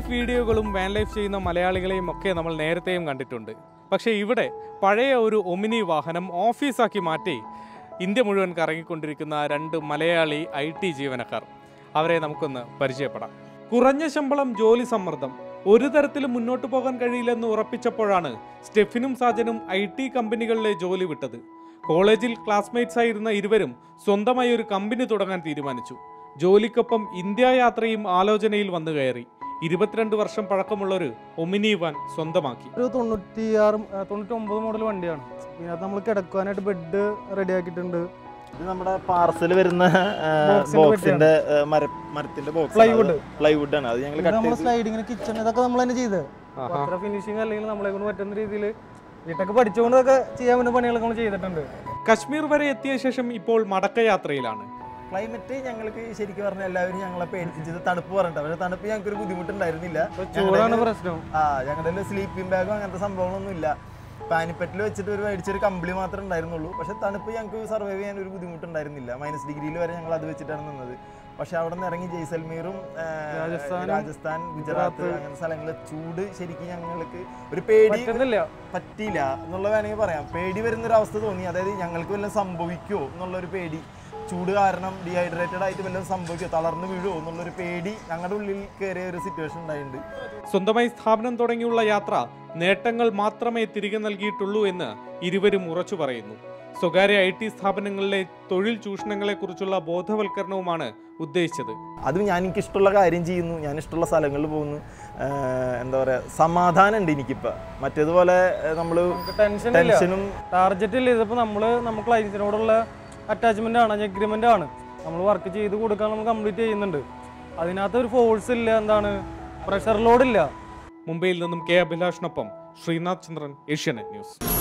Life വീഡിയോകളും van life ചെയ്യുന്ന മലയാളികളെയും ഒക്കെ നമ്മൾ നേരത്തെയും കണ്ടിട്ടുണ്ട് പക്ഷേ ഇവിടെ പഴയ ഒരു ഒമിനി വാഹനം ഓഫീസാക്കി മാറ്റി ഇന്ത്യ മുഴുവൻ കറങ്ങിക്കൊണ്ടിരിക്കുന്ന രണ്ട് മലയാളി ഐ ടി ജീവനക്കാർ അവരെ നമുക്കൊന്ന് പരിചയപ്പെടാം കുറഞ്ഞ ശമ്പളം ജോലി സമ്മർദ്ദം ഒരു തരത്തിലും മുന്നോട്ട് പോകാൻ കഴിയില്ലെന്ന് ഉറപ്പിച്ചപ്പോഴാണ് സ്റ്റെഫിനും സാജനും ഐ ടി കമ്പനികളിലെ ജോലി വിട്ടത് കോളേജിൽ ക്ലാസ്മേറ്റ്സ് ആയിരുന്ന ഇരുവരും സ്വന്തമായി ഒരു കമ്പനി തുടങ്ങാൻ തീരുമാനിച്ചു ജോലിക്കൊപ്പം ഇന്ത്യ യാത്രയും ആലോചനയിൽ വന്നു കയറി ഇരുപത്തിരണ്ട് വർഷം പഴക്കമുള്ള ഒരു ഒമിനി വാൻ സ്വന്തമാക്കി ഒരു തൊണ്ണൂറ്റിയാറ് തൊണ്ണൂറ്റി ഒമ്പത് മോഡൽ വണ്ടിയാണ് ഇതിനകത്ത് നമ്മൾ കിടക്കാനായിട്ട് ബെഡ് റെഡി ആക്കിയിട്ടുണ്ട് ഇത് നമ്മുടെ പാർസൽ വരുന്ന Box ന്റെ ബോക്സിന്റെ മരത്തിന്റെ ബോക്സ് Plywood. പ്ലൈവുഡ് ആണ് അത് ഞങ്ങൾ ഇത് കട്ട് നമ്മൾ ചെയ്ത് സ്ലൈഡിങ്ങിന് കിച്ചൺ ഇതൊക്കെ നമ്മൾ തന്നെ ചെയ്തത് ആഹാ. അത്ര ഫിനിഷിങ് അല്ലെങ്കിൽ നമ്മളെ കൊണ്ട് പറ്റുന്ന രീതിയിൽ വീട്ടൊക്കെ പഠിച്ചുകൊണ്ട് ഇതൊക്കെ ചെയ്യാൻ പറ്റുന്ന പണികളൊക്കെ നമ്മൾ ചെയ്തിട്ടുണ്ട് കശ്മീർ വരെ എത്തിയ ശേഷം ഇപ്പോൾ മടക്കയാത്രയിലാണ് ക്ലൈമറ്റ് ഞങ്ങൾക്ക് ശരിക്കും പറഞ്ഞാൽ എല്ലാവരും ഞങ്ങളെ പേടിപ്പിച്ചത് തണുപ്പ് പറഞ്ഞിട്ട് പക്ഷേ തണുപ്പ് ഞങ്ങൾക്ക് ഒരു ബുദ്ധിമുട്ടുണ്ടായിരുന്നില്ല ഇപ്പൊ ചൂടാണ് ഞങ്ങളുടെ പ്രശ്നം ആ ഞങ്ങളുടെ സ്ലീപ്പിംഗ് ബാഗോ അങ്ങനത്തെ സംഭവങ്ങളൊന്നും ഇല്ല പാനിപ്പറ്റിൽ വെച്ചിട്ട് ഒരു മേടിച്ചൊരു കമ്പിളി മാത്രമേ ഉണ്ടായിരുന്നുള്ളൂ പക്ഷേ തണുപ്പ് ഞങ്ങൾക്ക് സർവൈവ് ചെയ്യാൻ ഒരു ബുദ്ധിമുട്ടുണ്ടായിരുന്നില്ല മൈനസ് ഡിഗ്രിയിൽ വരെ ഞങ്ങൾ അത് വെച്ചിട്ടാണ് നിന്നത് പക്ഷെ അവിടെ നിന്ന് ഇറങ്ങി ജയ്സൽമീറും ആ, രാജസ്ഥാനും, രാജസ്ഥാൻ ഗുജറാത്ത് ഗുജറാത്ത് അങ്ങനെ സ്ഥലങ്ങളിലെ ചൂട് ശരിക്കും ഞങ്ങൾക്ക് ഒരു പേടി പറ്റുന്നില്ല പറ്റിയില്ല എന്നുള്ള വേണമെങ്കിൽ പറയാം പേടി വരുന്നൊരു അവസ്ഥ തോന്നി അതായത് ഞങ്ങൾക്ക് വല്ലതും സംഭവിക്കുമോ എന്നുള്ളൊരു പേടി ചൂട് കാരണം ഡീഹൈഡ്രേറ്റഡ് ആയിട്ട് വല്ലതും സംഭവിക്കുമോ തളർന്നു വീഴുമോ എന്നുള്ളൊരു പേടി ഞങ്ങളുടെ ഉള്ളിൽ കയറിയ ഒരു സിറ്റുവേഷൻ ഉണ്ടായിട്ടുണ്ട് സ്വന്തമായി സ്ഥാപനം തുടങ്ങിയുള്ള യാത്ര നേട്ടങ്ങൾ മാത്രമേ തിരികെ നൽകിയിട്ടുള്ളൂ എന്ന് ഇരുവരും ഉറച്ചു പറയുന്നു സ്വകാര്യ ഐ ടി സ്ഥാപനങ്ങളിലെ തൊഴിൽ ചൂഷണങ്ങളെക്കുറിച്ചുള്ള ബോധവൽക്കരണവുമാണ് ഉദ്ദേശിച്ചത് അത് ഞാൻ എനിക്ക് ഇഷ്ടമുള്ള കാര്യം ചെയ്യുന്നു ഞാൻ ഇഷ്ടമുള്ള സ്ഥലങ്ങളിൽ പോകുന്നു ആഹ് എന്താ പറയുക സമാധാനം ഉണ്ട് എനിക്കിപ്പോൾ മറ്റേതുപോലെ നമ്മൾ നമുക്ക് ടെൻഷൻ ഇല്ല ടെൻഷനും ടാർജറ്റ് ഇല്ല ഇതിപ്പോൾ നമ്മൾ നമ്മൾ ക്ലയൻസിനോടുള്ള അറ്റാച്ച്മെന്റ് ആണ് എഗ്രിമെന്റ് ആണ് നമ്മൾ വർക്ക് ചെയ്ത് കൊടുക്കാൻ നമ്മൾ കംപ്ലീറ്റ് ചെയ്യുന്നുണ്ട് അതിനകത്ത് ഒരു ഫോഴ്സ് ഇല്ല എന്താണ് പ്രഷർ ലോഡ് ഇല്ല മുംബൈയിൽ നിന്നും കെ അഭിലാഷിനൊപ്പം ശ്രീനാഥ് ചന്ദ്രൻ ഏഷ്യാനെറ്റ് ന്യൂസ്